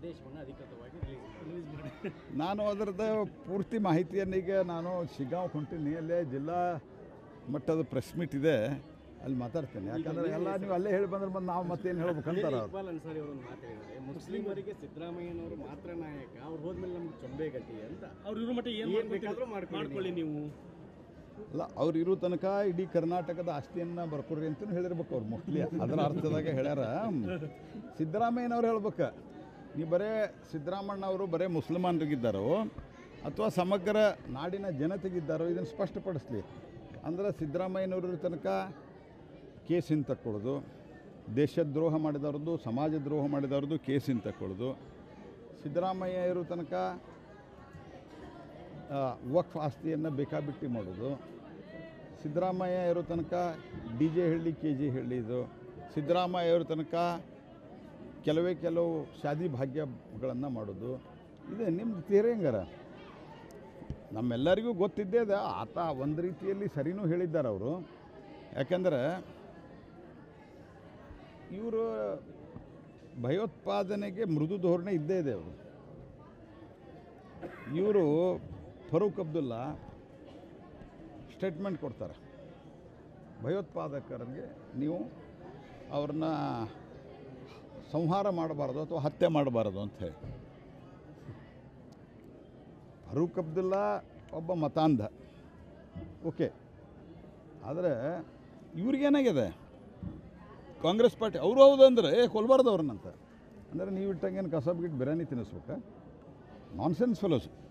ಆದೇಶವನ್ನು ಅಧಿಕೃತವಾಗಿ ರಿಲೀಸ್ ಮಾಡಿ ನಾನು ಅದರದ ಪೂರ್ತಿ ಮಾಹಿತಿಯನ್ನೀಗ ನಾನು ಶಿಗಾಂವ್ ಹೊಂಟೀನಿ ಅಲ್ಲೇ ಜಿಲ್ಲಾ ಮಟ್ಟದ ಪ್ರೆಸ್ ಮೀಟ್ ಇದೆ ಅಲ್ಲಿ ಮಾತಾಡ್ತೇನೆ ಯಾಕಂದ್ರೆ ಎಲ್ಲ ನೀವು ಅಲ್ಲೇ ಹೇಳಿ ಬಂದ್ರೆ ಮತ್ತೆ ನಾವು ಮತ್ತೇನು ಹೇಳ್ಬೇಕಂತಾರ ಅವ್ರು ಇಕ್ಬಾಲ್ ಅನ್ಸಾರಿ ಅವರು ಮಾತಾಡಿದ್ದಾರೆ ಮುಸ್ಲಿಮರಿಗೆ ಸಿದ್ದರಾಮಯ್ಯನವರು ಮಾತ್ರ ನಾಯಕ ಅವ್ರು ಹೋದ್ಮೇಲೆ ನಮ್ಗೆ ಚೊಂಬೆ ಗತಿ ಅಂತ ಅವ್ರು ಇರೋ ಮಟ್ಟ ಏನು ಏನ್ ಬೇಕಾದ್ರೂ ಮಾಡ್ಕೊಳ್ಳಿ ಮಾಡ್ಕೊಳ್ಳಿ ನೀವು ಅಲ್ಲ ಅವ್ರು ಇರೋ ತನಕ ಇಡೀ ಕರ್ನಾಟಕದ ಆಸ್ತಿಯನ್ನು ಬರ್ಕೊಡ್ರಿ ಅಂತಲೂ ಹೇಳಿರ್ಬೇಕು ಅವ್ರು ಮೋಸ್ಟ್ಲಿ ಅದರ ಅರ್ಥದಾಗ ಹೇಳ್ಯಾರ ಸಿದ್ದರಾಮಯ್ಯನವ್ರು ಹೇಳ್ಬೇಕು ನೀವು ಬರೇ ಸಿದ್ದರಾಮಣ್ಣವರು ಬರೇ ಮುಸಲ್ಮಾನರಿಗಿದ್ದಾರೋ ಅಥವಾ ಸಮಗ್ರ ನಾಡಿನ ಜನತೆಗಿದ್ದಾರೋ ಇದನ್ನು ಸ್ಪಷ್ಟಪಡಿಸ್ಲಿ ಅಂದ್ರೆ ಸಿದ್ದರಾಮಯ್ಯನವ್ರ ತನಕ ಕೇಸಿನ ತಕ್ಕೊಳ್ಳೋದು ದೇಶದ್ರೋಹ ಮಾಡಿದವ್ರದ್ದು ಸಮಾಜ ದ್ರೋಹ ಮಾಡಿದವ್ರದ್ದು ಕೇಸಿನ ತಕ್ಕೊಳ್ಳೋದು ಸಿದ್ದರಾಮಯ್ಯ ಇರೋ ತನಕ ಆ, ವಕ್ಫ್ ಆಸ್ತಿಯನ್ನು ಬೇಕಾಬಿಟ್ಟಿ ಮಾಡೋದು ಸಿದ್ದರಾಮಯ್ಯ ಇರೋ ತನಕ ಡಿ ಜೆ ಹೇಳಿ ಕೆ ಜಿ ಹೇಳಿದ್ದು ಸಿದ್ದರಾಮಯ್ಯ ಇರೋ ತನಕ ಕೆಲವೇ ಕೆಲವು ಶಾದಿ ಭಾಗ್ಯಗಳನ್ನು ಮಾಡೋದು ಇದೆ ನಿಮ್ದು ತೀರೆ ಹೆಂಗಾರ ನಮ್ಮೆಲ್ಲರಿಗೂ ಗೊತ್ತಿದ್ದೇ ಅದ ಆತ ಒಂದು ರೀತಿಯಲ್ಲಿ ಸರಿನೂ ಹೇಳಿದ್ದಾರೆ ಅವರು ಯಾಕಂದ್ರೆ ಇವರು ಭಯೋತ್ಪಾದನೆಗೆ ಮೃದು ಧೋರಣೆ ಇದ್ದೇ ಇದೆ ಅವರು ಇವರು ಫರೂಕ್ ಅಬ್ದುಲ್ಲಾ ಸ್ಟೇಟ್ಮೆಂಟ್ ಕೊಡ್ತಾರೆ ಭಯೋತ್ಪಾದಕರಿಗೆ ನೀವು ಅವ್ರನ್ನ ಸಂಹಾರ ಮಾಡಬಾರ್ದು ಅಥವಾ ಹತ್ಯೆ ಮಾಡಬಾರ್ದು ಅಂತ ಹೇಳಿ ಫರೂಕ್ ಅಬ್ದುಲ್ಲಾ ಒಬ್ಬ ಮತಾಂಧ ಓಕೆ ಆದರೆ ಇವ್ರಿಗೇನಾಗಿದೆ ಕಾಂಗ್ರೆಸ್ ಪಾರ್ಟಿ ಅವರು ಹೌದು ಅಂದರೆ ಏ ಕೊಲ್ಬಾರ್ದು ಅವ್ರನ್ನಂತ ಅಂದರೆ ನೀವು ಇಟ್ಟಂಗೇನು ಕಸಬ್ ಗಿಟ್ಟು ಬಿರಿಯಾನಿ ತಿನ್ನಿಸ್ಬೇಕಾ ನಾನ್ಸೆನ್ಸ್ ಫೆಲೋಸ್